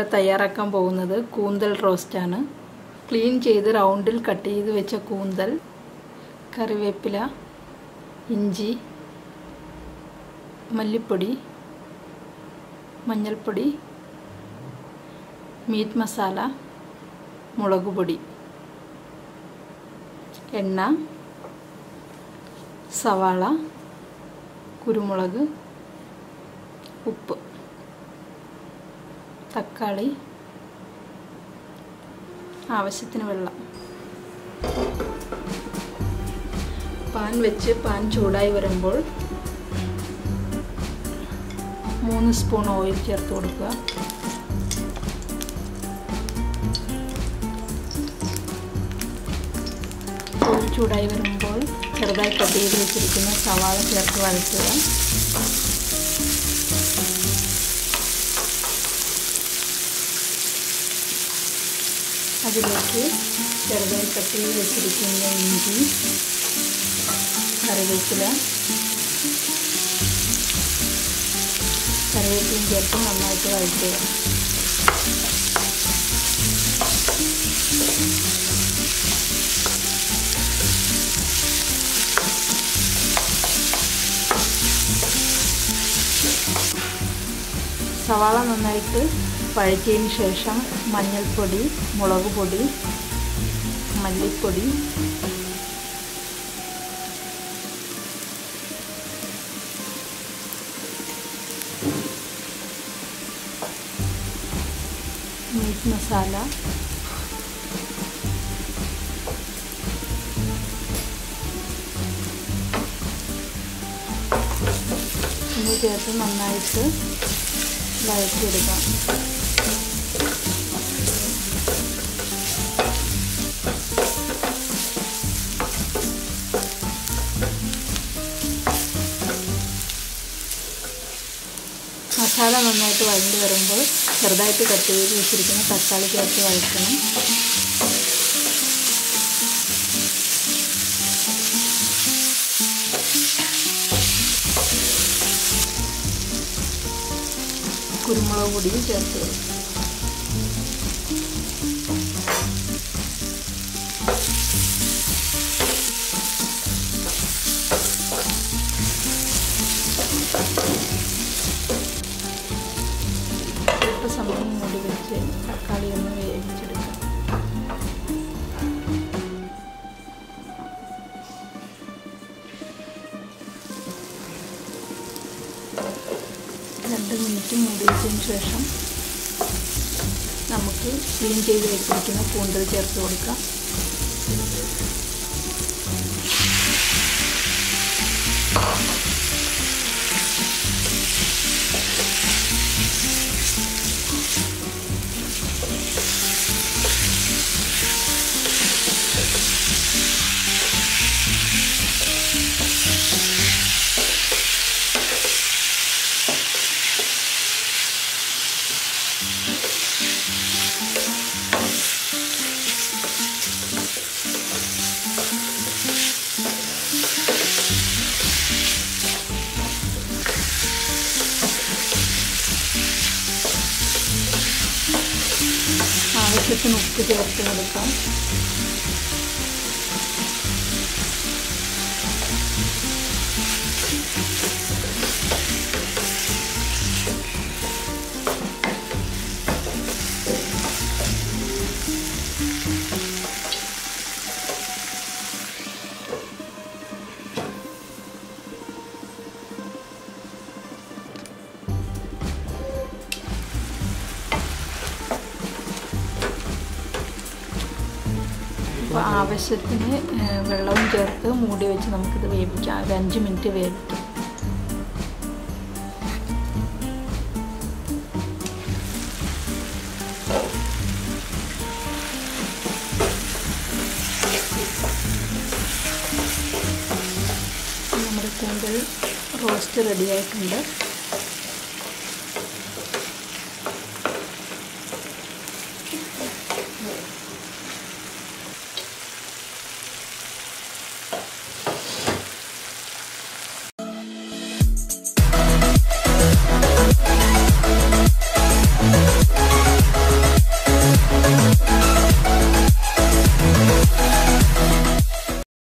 തയ്യാറാക്കാൻ പോകുന്നത് കൂന്തൽ റോസ്റ്റാണ് ക്ലീൻ ചെയ്ത് റൗണ്ടിൽ കട്ട് ചെയ്ത് വെച്ച കൂന്തൽ കറിവേപ്പില ഇഞ്ചി മല്ലിപ്പൊടി മഞ്ഞൾപ്പൊടി മീറ്റ് മസാല മുളക് പൊടി എണ്ണ സവാള കുരുമുളക് ഉപ്പ് തക്കാളി ആവശ്യത്തിന് വെള്ളം പാൻ വെച്ച് പാൻ ചൂടായി വരുമ്പോൾ മൂന്ന് സ്പൂൺ ഓയിൽ ചേർത്ത് കൊടുക്കുക ഓയിൽ ചൂടായി വരുമ്പോൾ ചെറുതായി കട്ട് ചെയ്ത് വെച്ചിരിക്കുന്ന സവാള ചേർത്ത് വഴറ്റുക അതിലേക്ക് ചെറുതായി കട്ട് ചെയ്ത് വെച്ചിരിക്കുന്ന ഇഞ്ചി കറിവേപ്പില കറിവേപ്പിലയും ചേർത്ത് നന്നായിട്ട് വഴറ്റുക സവാള നന്നായിട്ട് വഴറ്റിയതിന് ശേഷം മഞ്ഞൾപ്പൊടി മുളക് പൊടി മല്ലിപ്പൊടി മീറ്റ് മസാല ഇത് ചേർത്ത് നന്നായിട്ട് വഴറ്റിയെടുക്കാം മസാല നന്നായിട്ട് വഴണ്ടി വരുമ്പോൾ ചെറുതായിട്ട് കട്ട് ചെയ്ത് വെച്ചിരിക്കുന്ന തക്കാളി ചേർത്ത് വഴറ്റണം കുരുമുളക് പൊടിയും ചേർത്ത് അല്പസമയം മൂടി വെച്ച് തക്കാളി ഒന്ന് വേവിച്ചെടുക്കാം രണ്ട് മിനിറ്റ് മൂടി വെച്ചതിന് ശേഷം നമുക്ക് ക്ലീൻ ചെയ്ത് വെച്ചിരിക്കുന്ന കൂന്തൽ ചേർത്ത് കൊടുക്കാം ആവശ്യത്തിന് ഉപ്പ് ചേർത്ത് കൊടുക്കാം അപ്പോൾ ആവശ്യത്തിന് വെള്ളവും ചേർത്ത് മൂടി വെച്ച് നമുക്കിത് വേവിക്കാം ഒരു അഞ്ച് മിനിറ്റ് വേവിക്കാം നമ്മുടെ കൂന്തൽ റോസ്റ്റ് റെഡി ആയിട്ടുണ്ട്